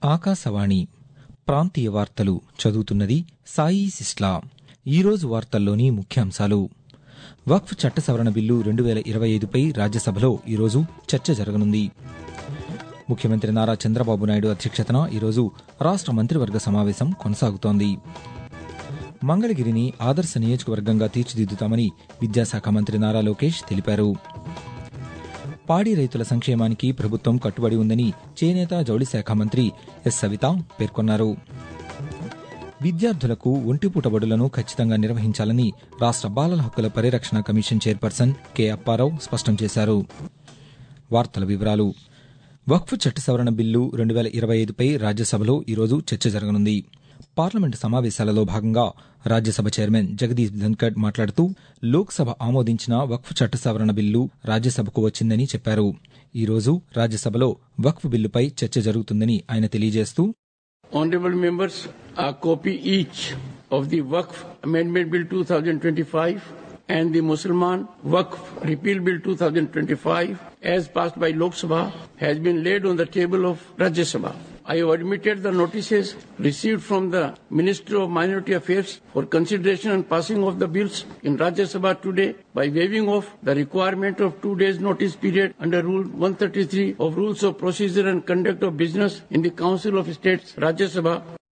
ఆకాశవాణి ప్రాంతీయ వార్తలు చదువుతున్నది సాయి సిస్లా ఈరోజు వార్తల్లోని ముఖ్యాంశాలు వక్ఫ్ చట్ట సవరణ బిల్లు రెండు వేల ఇరవై ఐదుపై రాజ్యసభలో ఈరోజు చర్చ జరగనుంది ముఖ్యమంత్రి నారా చంద్రబాబు నాయుడు అధ్యక్షతన ఈరోజు రాష్ట మంత్రివర్గ సమావేశం కొనసాగుతోంది మంగళగిరిని ఆదర్శ నియోజకవర్గంగా తీర్చిదిద్దుతామని విద్యాశాఖ మంత్రి నారా లోకేష్ తెలిపారు పాడి రైతుల సంక్షేమానికి ప్రభుత్వం కట్టుబడి ఉందని చేనేత జౌళి శాఖ మంత్రి ఎస్ సవిత పేర్కొన్నారు విద్యార్థులకు ఒంటిపూట బడులను ఖచ్చితంగా నిర్వహించాలని రాష్ట బాలల హక్కుల పరిరక్షణ కమిషన్ చైర్పర్సన్ కె అప్పారావు స్పష్టం చేశారు వార్తల వివరాలు వక్ఫ్ చట్ట సవరణ బిల్లు రెండు వేల ఇరవై ఐదుపై రాజ్యసభలో ఈరోజు చర్చ జరగనుంది పార్లమెంటు సమావేశాలలో భాగంగా రాజ్యసభ చైర్మన్ జగదీప్ ధన్కడ్ మాట్లాడుతూ లోక్సభ ఆమోదించిన వక్ఫ్ చట్ట సవరణ బిల్లు రాజ్యసభకు వచ్చిందని చెప్పారు ఈ రోజు రాజ్యసభలో వక్ఫ్ బిల్లుపై చర్చ జరుగుతుందని ఆయన తెలియజేస్తూ Honorable members, a copy each of the Waqf Amendment Bill 2025 and the Musliman Waqf Repeal Bill 2025 as passed by Lok Sabha has been laid on the table of Rajya Sabha. I have admitted the notices received from the Minister of Minority Affairs for consideration and passing of the bills in Rajya Sabha today by waiving off the requirement of two days notice period under Rule 133 of Rules of Procedure and Conduct of Business in the Council of States, Rajya Sabha,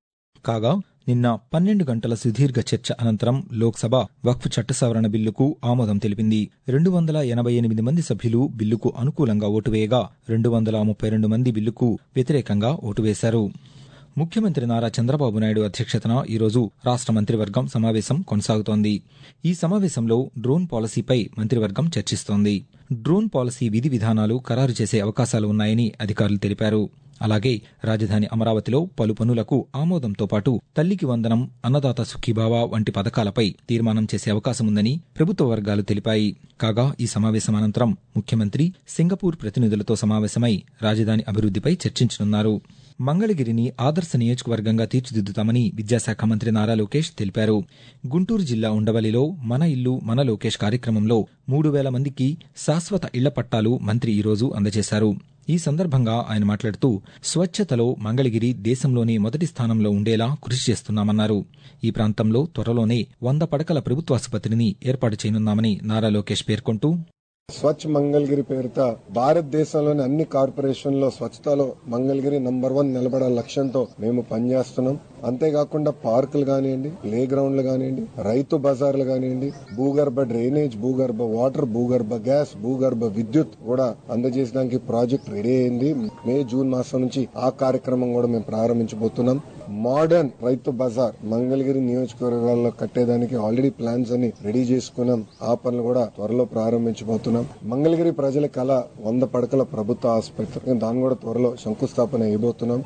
కాగా నిన్న పన్నెండు గంటల సుదీర్ఘ చర్చ అనంతరం లోక్సభ వక్ఫ్ చట్ట సవరణ బిల్లుకు ఆమోదం తెలిపింది రెండు వందల ఎనభై ఎనిమిది మంది సభ్యులు బిల్లుకు అనుకూలంగా ఓటు వేయగా రెండు వందల ముప్పై రెండు మంది బిల్లుకు వ్యతిరేకంగా ఓటు వేశారు ముఖ్యమంత్రి నారా చంద్రబాబు నాయుడు అధ్యక్షతన ఈరోజు రాష్ట మంత్రివర్గం సమావేశం కొనసాగుతోంది ఈ సమావేశంలో డ్రోన్ పాలసీపై మంత్రివర్గం చర్చిస్తోంది డ్రోన్ పాలసీ విధి విధానాలు ఖరారు చేసే అవకాశాలు ఉన్నాయని అధికారులు తెలిపారు అలాగే రాజధాని అమరావతిలో పలు పనులకు ఆమోదంతో పాటు తల్లికి వందనం అన్నదాత సుఖీభావ వంటి పథకాలపై తీర్మానం చేసే అవకాశం ఉందని ప్రభుత్వ వర్గాలు తెలిపాయి కాగా ఈ సమావేశం అనంతరం ముఖ్యమంత్రి సింగపూర్ ప్రతినిధులతో సమావేశమై రాజధాని అభివృద్దిపై చర్చించనున్నారు మంగళగిరిని ఆదర్శ నియోజకవర్గంగా తీర్చిదిద్దుతామని విద్యాశాఖ మంత్రి నారా లోకేష్ తెలిపారు గుంటూరు జిల్లా ఉండవల్లిలో మన ఇల్లు మన లోకేష్ కార్యక్రమంలో మూడు వేల మందికి శాశ్వత ఇళ్ల పట్టాలు మంత్రి ఈరోజు అందజేశారు ఈ సందర్భంగా ఆయన మాట్లాడుతూ స్వచ్ఛతలో మంగళగిరి దేశంలోనే మొదటి స్థానంలో ఉండేలా కృషి చేస్తున్నామన్నారు ఈ ప్రాంతంలో త్వరలోనే వంద పడకల ప్రభుత్వాసుపత్రిని ఏర్పాటు చేయనున్నామని నారా లోకేష్ పేర్కొంటూ స్వచ్ఛ మంగళగిరి పేరుతో భారతదేశంలోని అన్ని కార్పొరేషన్లో స్వచ్ఛతలో మంగళగిరి నంబర్ వన్ నిలబడే లక్ష్యంతో మేము పనిచేస్తున్నాం అంతేకాకుండా పార్కులు కానివ్వండి ప్లే గ్రౌండ్లు కానివ్వండి రైతు బజార్లు కానివ్వండి భూగర్భ డ్రైనేజ్ భూగర్భ వాటర్ భూగర్భ గ్యాస్ భూగర్భ విద్యుత్ కూడా అందజేసడానికి ప్రాజెక్ట్ రెడీ అయింది మే జూన్ మాసం నుంచి ఆ కార్యక్రమం కూడా మేము ప్రారంభించబోతున్నాం మోడర్న్ రైతు బజార్ మంగళగిరి నియోజకవర్గాల్లో కట్టేదానికి ఆల్రెడీ ప్లాన్స్ అన్ని రెడీ చేసుకున్నాం ఆ పనులు కూడా త్వరలో ప్రారంభించబోతున్నాం మంగళగిరి ప్రజల కళ వంద పడకల ప్రభుత్వ ఆసుపత్రి దాన్ని కూడా త్వరలో శంకుస్థాపన అయిపోతున్నాం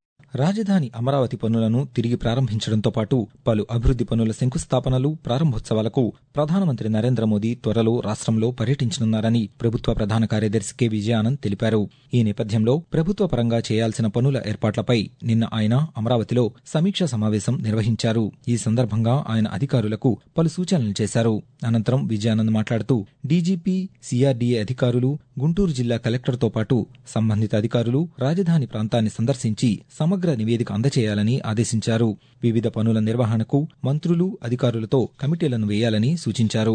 రాజధాని అమరావతి పనులను తిరిగి ప్రారంభించడంతో పాటు పలు అభివృద్ది పనుల శంకుస్థాపనలు ప్రారంభోత్సవాలకు ప్రధానమంత్రి నరేంద్ర మోదీ త్వరలో రాష్ట్రంలో పర్యటించనున్నారని ప్రభుత్వ ప్రధాన కార్యదర్శి కె విజయానంద్ తెలిపారు ఈ నేపథ్యంలో ప్రభుత్వ పరంగా చేయాల్సిన పనుల ఏర్పాట్లపై నిన్న ఆయన అమరావతిలో సమీక్షా సమావేశం నిర్వహించారు ఈ సందర్భంగా ఆయన అధికారులకు పలు సూచనలు చేశారు అనంతరం విజయానంద్ మాట్లాడుతూ డీజీపీ సీఆర్డీఏ అధికారులు గుంటూరు జిల్లా కలెక్టర్తో పాటు సంబంధిత అధికారులు రాజధాని ప్రాంతాన్ని సందర్శించి సమగ్ర నివేదిక అందజేయాలని ఆదేశించారు వివిధ పనుల నిర్వహణకు మంత్రులు అధికారులతో కమిటీలను వేయాలని సూచించారు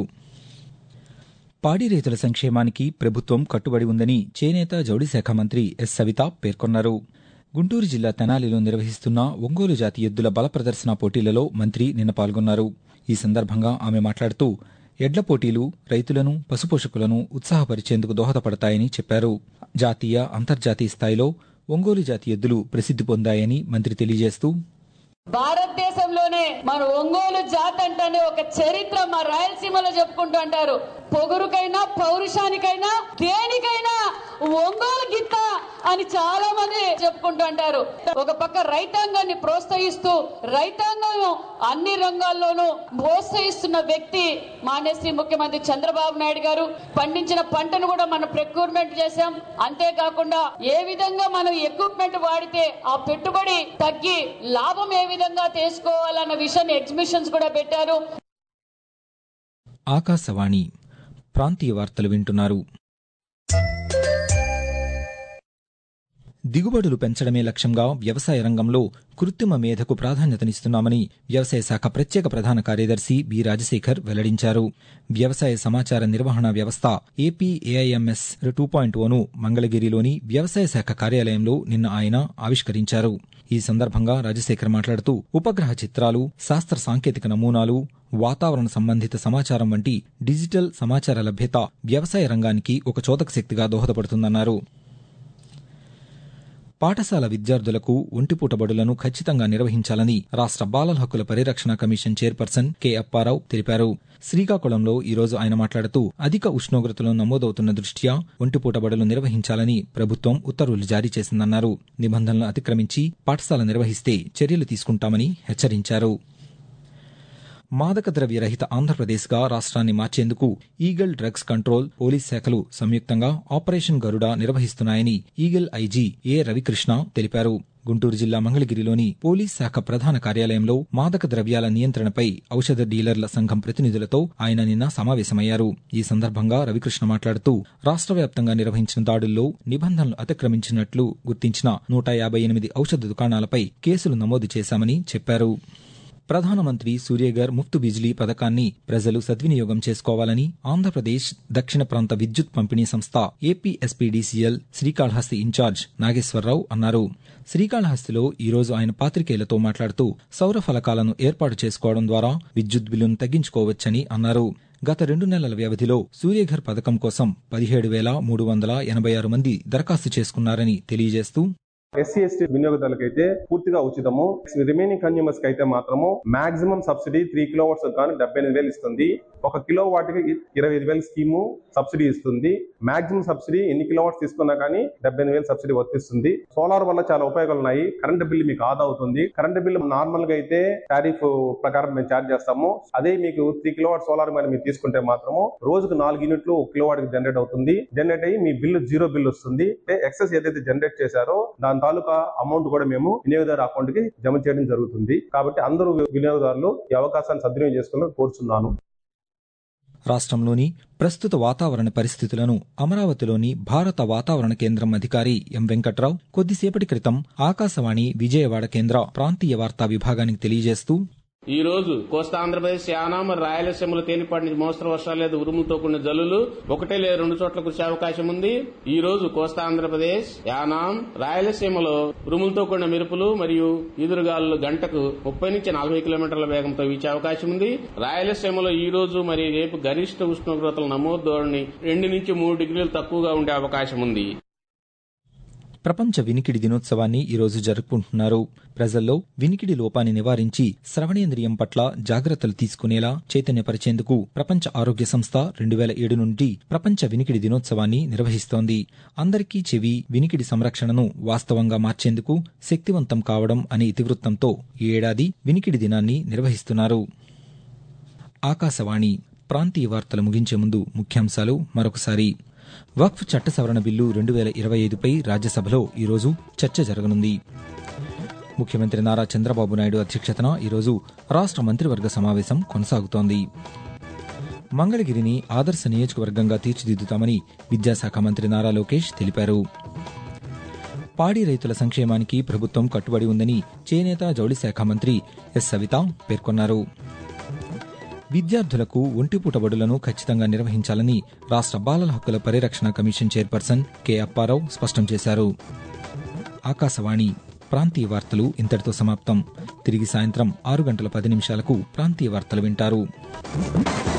పాడి రైతుల సంక్షేమానికి ప్రభుత్వం కట్టుబడి ఉందని చేనేత జౌళి శాఖ మంత్రి ఎస్ సవిత పేర్కొన్నారు గుంటూరు జిల్లా తెనాలిలో నిర్వహిస్తున్న ఒంగోలు జాతి ఎద్దుల బల ప్రదర్శన పోటీలలో మంత్రి నిన్న పాల్గొన్నారు ఈ సందర్భంగా ఆమె మాట్లాడుతూ ఎడ్ల పోటీలు రైతులను పశుపోషకులను ఉత్సాహపరిచేందుకు దోహదపడతాయని చెప్పారు జాతీయ అంతర్జాతీయ స్థాయిలో ఒంగోలు జాతి ఎద్దులు ప్రసిద్ది పొందాయని మంత్రి తెలియజేస్తూ భారతదేశంలోనే మన ఒంగోలు జాతి అంటేనే ఒక చరిత్ర మా రాయలసీమలో చెప్పుకుంటూ అంటారు పొగురుకైనా పౌరుషానికైనా దేనికైనా ఒంగోలు గిత్త అని చాలా మంది చెప్పుకుంటూ అంటారు ఒక పక్క రైతాంగాన్ని ప్రోత్సహిస్తూ రైతాంగం అన్ని రంగాల్లోనూ ప్రోత్సహిస్తున్న వ్యక్తి మాన్యశ్రీ ముఖ్యమంత్రి చంద్రబాబు నాయుడు గారు పండించిన పంటను కూడా మనం ప్రక్యూర్మెంట్ చేశాం అంతేకాకుండా ఏ విధంగా మనం ఎక్విప్మెంట్ వాడితే ఆ పెట్టుబడి తగ్గి లాభం ఏ విధంగా తీసుకోవాలన్న విషయాన్ని ఎగ్జిబిషన్స్ కూడా పెట్టారు ఆకాశవాణి ప్రాంతీయ వార్తలు వింటున్నారు దిగుబడులు పెంచడమే లక్ష్యంగా వ్యవసాయ రంగంలో కృత్రిమ మేధకు ప్రాధాన్యతనిస్తున్నామని వ్యవసాయ శాఖ ప్రత్యేక ప్రధాన కార్యదర్శి బి రాజశేఖర్ వెల్లడించారు వ్యవసాయ సమాచార నిర్వహణ వ్యవస్థ ఏపీఏఐఎంఎస్ టూ పాయింట్ ఓను మంగళగిరిలోని వ్యవసాయ శాఖ కార్యాలయంలో నిన్న ఆయన ఆవిష్కరించారు ఈ సందర్భంగా రాజశేఖర్ మాట్లాడుతూ ఉపగ్రహ చిత్రాలు శాస్త్ర సాంకేతిక నమూనాలు వాతావరణ సంబంధిత సమాచారం వంటి డిజిటల్ సమాచార లభ్యత వ్యవసాయ రంగానికి ఒక చోదక శక్తిగా దోహదపడుతుందన్నారు పాఠశాల విద్యార్థులకు ఒంటిపూట బడులను ఖచ్చితంగా నిర్వహించాలని రాష్ట్ర బాలల హక్కుల పరిరక్షణ కమిషన్ చైర్పర్సన్ కె అప్పారావు తెలిపారు శ్రీకాకుళంలో ఈరోజు ఆయన మాట్లాడుతూ అధిక ఉష్ణోగ్రతలు నమోదవుతున్న దృష్ట్యా ఒంటిపూట బడులు నిర్వహించాలని ప్రభుత్వం ఉత్తర్వులు జారీ చేసిందన్నారు నిబంధనలు అతిక్రమించి పాఠశాల నిర్వహిస్తే చర్యలు తీసుకుంటామని హెచ్చరించారు మాదక ద్రవ్య రహిత ఆంధ్రప్రదేశ్గా రాష్ట్రాన్ని మార్చేందుకు ఈగల్ డ్రగ్స్ కంట్రోల్ పోలీస్ శాఖలు సంయుక్తంగా ఆపరేషన్ గరుడ నిర్వహిస్తున్నాయని ఈగల్ ఐజీ ఏ రవికృష్ణ తెలిపారు గుంటూరు జిల్లా మంగళగిరిలోని పోలీస్ శాఖ ప్రధాన కార్యాలయంలో మాదక ద్రవ్యాల నియంత్రణపై ఔషధ డీలర్ల సంఘం ప్రతినిధులతో ఆయన నిన్న సమావేశమయ్యారు ఈ సందర్భంగా రవికృష్ణ మాట్లాడుతూ రాష్ట్ర వ్యాప్తంగా నిర్వహించిన దాడుల్లో నిబంధనలు అతిక్రమించినట్లు గుర్తించిన నూట యాభై ఎనిమిది ఔషధ దుకాణాలపై కేసులు నమోదు చేశామని చెప్పారు ప్రధానమంత్రి సూర్యగర్ ముఫ్తు బిజ్లీ పథకాన్ని ప్రజలు సద్వినియోగం చేసుకోవాలని ఆంధ్రప్రదేశ్ దక్షిణ ప్రాంత విద్యుత్ పంపిణీ సంస్థ ఏపీఎస్పీడీసీఎల్ శ్రీకాళహస్తి ఇన్ఛార్జ్ నాగేశ్వరరావు అన్నారు శ్రీకాళహస్తిలో ఈరోజు ఆయన పాత్రికేయులతో మాట్లాడుతూ సౌర ఫలకాలను ఏర్పాటు చేసుకోవడం ద్వారా విద్యుత్ బిల్లును తగ్గించుకోవచ్చని అన్నారు గత రెండు నెలల వ్యవధిలో సూర్యఘర్ పథకం కోసం పదిహేడు వేల మూడు వందల ఎనభై ఆరు మంది దరఖాస్తు చేసుకున్నారని తెలియజేస్తూ ఎస్సీ ఎస్టీ వినియోగదారులకైతే పూర్తిగా ఉచితము రిమైనింగ్ కన్యూమర్స్ కి అయితే మాత్రము maximum subsidy three kilowatts కానీ డెబ్బై ఎనిమిది వేలు ఇస్తుంది ఒక కిలో వాటికి ఇరవై ఐదు వేల స్కీము సబ్సిడీ ఇస్తుంది మాక్సిమం సబ్సిడీ ఎన్ని కిలో వాట్స్ తీసుకున్నా కానీ డెబ్బై ఎనిమిది వేలు సబ్సిడీ వర్తిస్తుంది సోలార్ వల్ల చాలా ఉపయోగాలు ఉన్నాయి కరెంట్ బిల్లు మీకు ఆదా అవుతుంది కరెంట్ బిల్లు నార్మల్ గా అయితే టారిఫ్ ప్రకారం మేము ఛార్జ్ చేస్తాము అదే మీకు త్రీ కిలో వాట్ సోలార్ మీద మీరు తీసుకుంటే మాత్రము రోజుకు నాలుగు యూనిట్లు ఒక కిలో వాట్ జనరేట్ అవుతుంది జనరేట్ అయ్యి మీ బిల్లు జీరో బిల్ వస్తుంది ఎక్సెస్ ఏదైతే జనరేట్ చేశారో దాని తాలూకా అమౌంట్ కూడా మేము వినియోగదారు అకౌంట్ కి జమ చేయడం జరుగుతుంది కాబట్టి అందరూ వినియోగదారులు ఈ అవకాశాన్ని సద్వినియోగం చేసుకోవాలని కోరుచున్నాను రాష్ట్రంలోని ప్రస్తుత వాతావరణ పరిస్థితులను అమరావతిలోని భారత వాతావరణ కేంద్రం అధికారి ఎం వెంకట్రావు కొద్దిసేపటి క్రితం ఆకాశవాణి విజయవాడ కేంద్ర ప్రాంతీయ వార్తా విభాగానికి తెలియజేస్తూ ఈ రోజు కోస్తా ఆంధ్రప్రదేశ్ యానాం రాయలసీమలో తేలిపాటి నుంచి మోస్తరు వర్షాలు లేదా ఉరుములతో కూడిన జల్లులు ఒకటే లేదా రెండు చోట్ల కురిసే అవకాశం ఉంది ఈ రోజు కోస్తా ఆంధ్రప్రదేశ్ యానాం రాయలసీమలో ఉరుములతో కూడిన మెరుపులు మరియు ఈదురుగాలు గంటకు ముప్పై నుంచి నలభై కిలోమీటర్ల వేగంతో వీచే అవకాశం ఉంది రాయలసీమలో ఈ రోజు మరియు రేపు గరిష్ట ఉష్ణోగ్రతల నమోదు ధోరణి రెండు నుంచి మూడు డిగ్రీలు తక్కువగా ఉండే అవకాశం ఉంది ప్రపంచ వినికిడి దినోత్సవాన్ని ఈరోజు జరుపుకుంటున్నారు ప్రజల్లో వినికిడి లోపాన్ని నివారించి శ్రవణేంద్రియం పట్ల జాగ్రత్తలు తీసుకునేలా చైతన్యపరిచేందుకు ప్రపంచ ఆరోగ్య సంస్థ రెండు వేల ఏడు నుండి ప్రపంచ వినికిడి దినోత్సవాన్ని నిర్వహిస్తోంది అందరికీ చెవి వినికిడి సంరక్షణను వాస్తవంగా మార్చేందుకు శక్తివంతం కావడం అనే ఇతివృత్తంతో ఈ ఏడాది వినికిడి దినాన్ని నిర్వహిస్తున్నారు ఆకాశవాణి ప్రాంతీయ వార్తలు ముగించే ముందు ముఖ్యాంశాలు మరొకసారి వక్ఫ్ చట్ట సవరణ బిల్లు రెండు వేల ఇరవై ఐదుపై రాజ్యసభలో ఈరోజు చర్చ జరగనుంది ముఖ్యమంత్రి నారా చంద్రబాబు నాయుడు అధ్యక్షతన ఈరోజు రాష్ట్ర మంత్రివర్గ సమావేశం కొనసాగుతోంది మంగళగిరిని ఆదర్శ నియోజకవర్గంగా తీర్చిదిద్దుతామని విద్యాశాఖ మంత్రి నారా లోకేష్ తెలిపారు పాడి రైతుల సంక్షేమానికి ప్రభుత్వం కట్టుబడి ఉందని చేనేత జౌళి శాఖ మంత్రి ఎస్ సవిత పేర్కొన్నారు విద్యార్థులకు ఒంటిపూట బడులను ఖచ్చితంగా నిర్వహించాలని రాష్ట్ర బాలల హక్కుల పరిరక్షణ కమిషన్ చైర్పర్సన్ కె అప్పారావు స్పష్టం చేశారు ఆకాశవాణి ప్రాంతీయ వార్తలు ఇంతటితో సమాప్తం తిరిగి సాయంత్రం ఆరు గంటల పది నిమిషాలకు ప్రాంతీయ వార్తలు వింటారు